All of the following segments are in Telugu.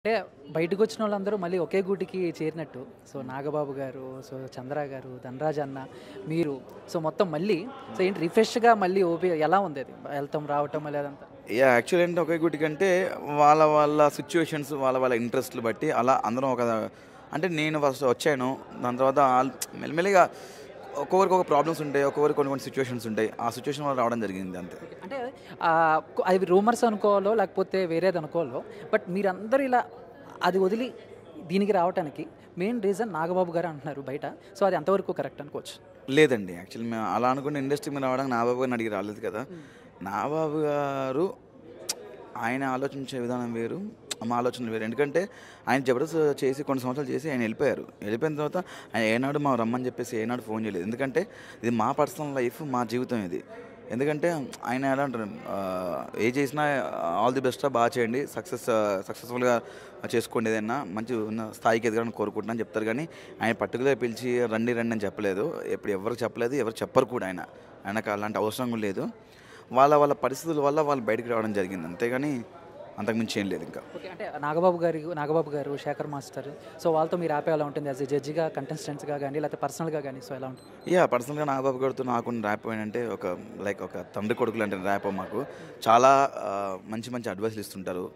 అంటే బయటకు వచ్చిన వాళ్ళందరూ మళ్ళీ ఒకే గూటికి చేరినట్టు సో నాగబాబు గారు సో చంద్ర గారు ధనరాజ్ అన్న మీరు సో మొత్తం మళ్ళీ సో ఏంటి రిఫ్రెష్గా మళ్ళీ ఓపీ ఎలా ఉంది అది వెళ్తాం రావటం మళ్ళీ అదంతా యా యాక్చువల్ ఏంటంటే ఒకే గుడి కంటే వాళ్ళ వాళ్ళ సిచ్యువేషన్స్ వాళ్ళ వాళ్ళ ఇంట్రెస్ట్లు బట్టి అలా అందరం ఒక అంటే నేను ఫస్ట్ వచ్చాను దాని తర్వాత ఆల్- మెల్లిమెల్లిగా ఒక్కొక్కరికి ఒక ప్రాబ్లమ్స్ ఉంటాయి ఒక్కొక్కరికి కొన్ని కొన్ని సిచ్యువేషన్స్ ఉంటాయి ఆ సిచ్యువేషన్ వల్ల రావడం జరిగింది అంతే అంటే ఆ, కొ- అవి రూమర్స్ అనుకోవాలో లేకపోతే వేరేది అనుకోవాలో బట్ మీరందరూ ఇలా అది వదిలి దీనికి రావడానికి మెయిన్ రీజన్ నాగబాబు గారు అంటున్నారు బయట సో అది ఎంతవరకు కరెక్ట్ అనుకోవచ్చు లేదండి యాక్చువల్లీ మేము అలా అనుకున్న ఇండస్ట్రీ మీద రావడానికి నాబాబు గారిని అడిగి రాలేదు కదా నాబాబు గారు ఆయన ఆలోచించే విధానం వేరు మా ఆలోచన వేరు ఎందుకంటే ఆయన జబర్దస్త్ చేసి కొన్ని సంవత్సరాలు చేసి ఆయన వెళ్ళిపోయారు వెళ్ళిపోయిన తర్వాత ఆయన ఏనాడు మా రమ్మని చెప్పేసి ఏనాడు ఫోన్ చేయలేదు ఎందుకంటే ఇది మా పర్సనల్ లైఫ్ మా జీవితం ఇది ఎందుకంటే ఆయన ఎలా అంటారు ఆ, ఏ చేసినా ఆల్ ది బెస్ట్ బాగా చేయండి సక్సెస్ సక్సెస్ఫుల్గా చేసుకోండి ఏదైనా మంచి ఉన్న స్థాయికి ఎదగాలని కోరుకుంటున్నాను చెప్తారు కానీ ఆయన పర్టికులర్ పిలిచి రండి రండి అని చెప్పలేదు ఎప్పుడు ఎవరికి చెప్పలేదు ఎవరు చెప్పరు కూడా ఆయన ఆయనకు అలాంటి అవసరం కూడా లేదు వాళ్ళ వాళ్ళ పరిస్థితుల వల్ల వాళ్ళు బయటికి రావడం జరిగింది అంతేగాని అంతకుమించి ఏం లేదు ఇంకా ఓకే అంటే నాగబాబు గారి నాగబాబు గారు శేఖర్ మాస్టర్ సో వాళ్ళతో మీరు ఆపే ఎలా ఉంటుంది యాజ్ ఎ జడ్జిగా కంటెస్టెంట్స్గా కానీ లేకపోతే పర్సనల్గా కానీ సో ఎలా ఉంటుంది యా పర్సనల్గా నాగబాబు గారితో నాకు ర్యాప్ ఏంటంటే ఒక లైక్ ఒక తండ్రి కొడుకులు అంటే ర్యాప్ మాకు చాలా ఆ, మంచి మంచి అడ్వైస్లు ఇస్తుంటారు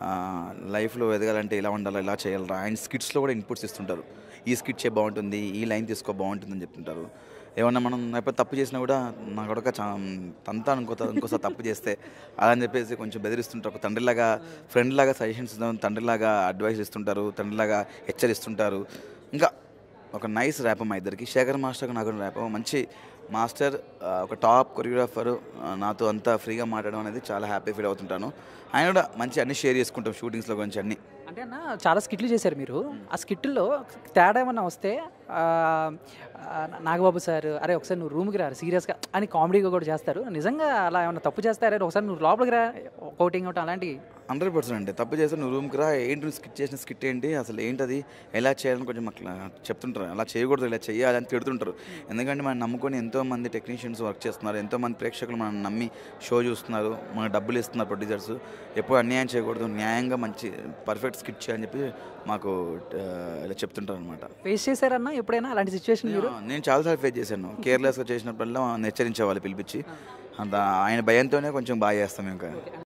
లైఫ్లో ఎదగాలంటే ఇలా ఉండాలి ఇలా చేయాలి ఆయన స్కిట్స్లో కూడా ఇన్పుట్స్ ఇస్తుంటారు ఈ స్కిట్ చే బాగుంటుంది ఈ లైన్ తీసుకో బాగుంటుంది అని చెప్తుంటారు ఏమన్నా మనం ఎప్పుడు తప్పు చేసినా కూడా నా కొడక చా తంతా ఇంకో ఇంకోసారి తప్పు చేస్తే అలా అని చెప్పేసి కొంచెం బెదిరిస్తుంటారు ఒక తండ్రిలాగా ఫ్రెండ్ లాగా సజెషన్స్ తండ్రిలాగా అడ్వైస్ ఇస్తుంటారు తండ్రిలాగా హెచ్చరిస్తుంటారు ఇంకా ఒక నైస్ ర్యాప్ మా ఇద్దరికి శేఖర్ మాస్టర్ నాకు ర్యాప్ మంచి మాస్టర్ ఆ, ఒక టాప్ కొరియోగ్రాఫర్ నాతో అంతా ఫ్రీగా మాట్లాడడం అనేది చాలా హ్యాపీ ఫీల్ అవుతుంటాను ఆయన కూడా మంచి అన్ని షేర్ చేసుకుంటాం షూటింగ్స్లో గురించి అన్ని అంటే అన్న చాలా స్కిట్లు చేశారు మీరు ఆ స్కిట్లో తేడా ఏమన్నా వస్తే ఆ, ఆ, నాగబాబు సార్ అరే ఒకసారి నువ్వు రూమ్కి రా సీరియస్గా అని కామెడీగా కూడా చేస్తారు నిజంగా అలా ఏమన్నా తప్పు చేస్తారే ఒకసారి నువ్వు లోపలికి రా కోటింగ్ ఒకటి అలాంటి హండ్రెడ్ పర్సెంట్ అంటే తప్పు చేస్తే నువ్వు రూమ్కి రా ఏంటి నువ్వు స్కిట్ చేసిన స్కిట్ ఏంటి అసలు ఏంటది ఎలా చేయాలని కొంచెం మాకు చెప్తుంటారు అలా చేయకూడదు ఇలా చేయాలి అని తిడుతుంటారు ఎందుకంటే మనం నమ్ముకొని ఎంతో మంది టెక్నీషియన్స్ వర్క్ చేస్తున్నారు ఎంతో మంది ప్రేక్షకులు మనం నమ్మి షో చూస్తున్నారు మన డబ్బులు ఇస్తున్నారు ప్రొడ్యూసర్స్ ఎప్పుడు అన్యాయం చేయకూడదు న్యాయంగా మంచి పర్ఫెక్ట్ స్కిట్ చేయాలని చెప్పి మాకు ఆ, ఇలా చెప్తుంటారు అనమాట ఫేస్ చేశారన్నా ఎప్పుడైనా అలాంటి సిచ్యువేషన్ మీరు నేను చాలాసార్లు ఫేస్ చేశాను కేర్లెస్గా చేసినప్పుడల్లా హెచ్చరించేవాళ్ళు పిలిపించి అంత ఆయన భయంతోనే కొంచెం బాగా చేస్తాం ఇంకా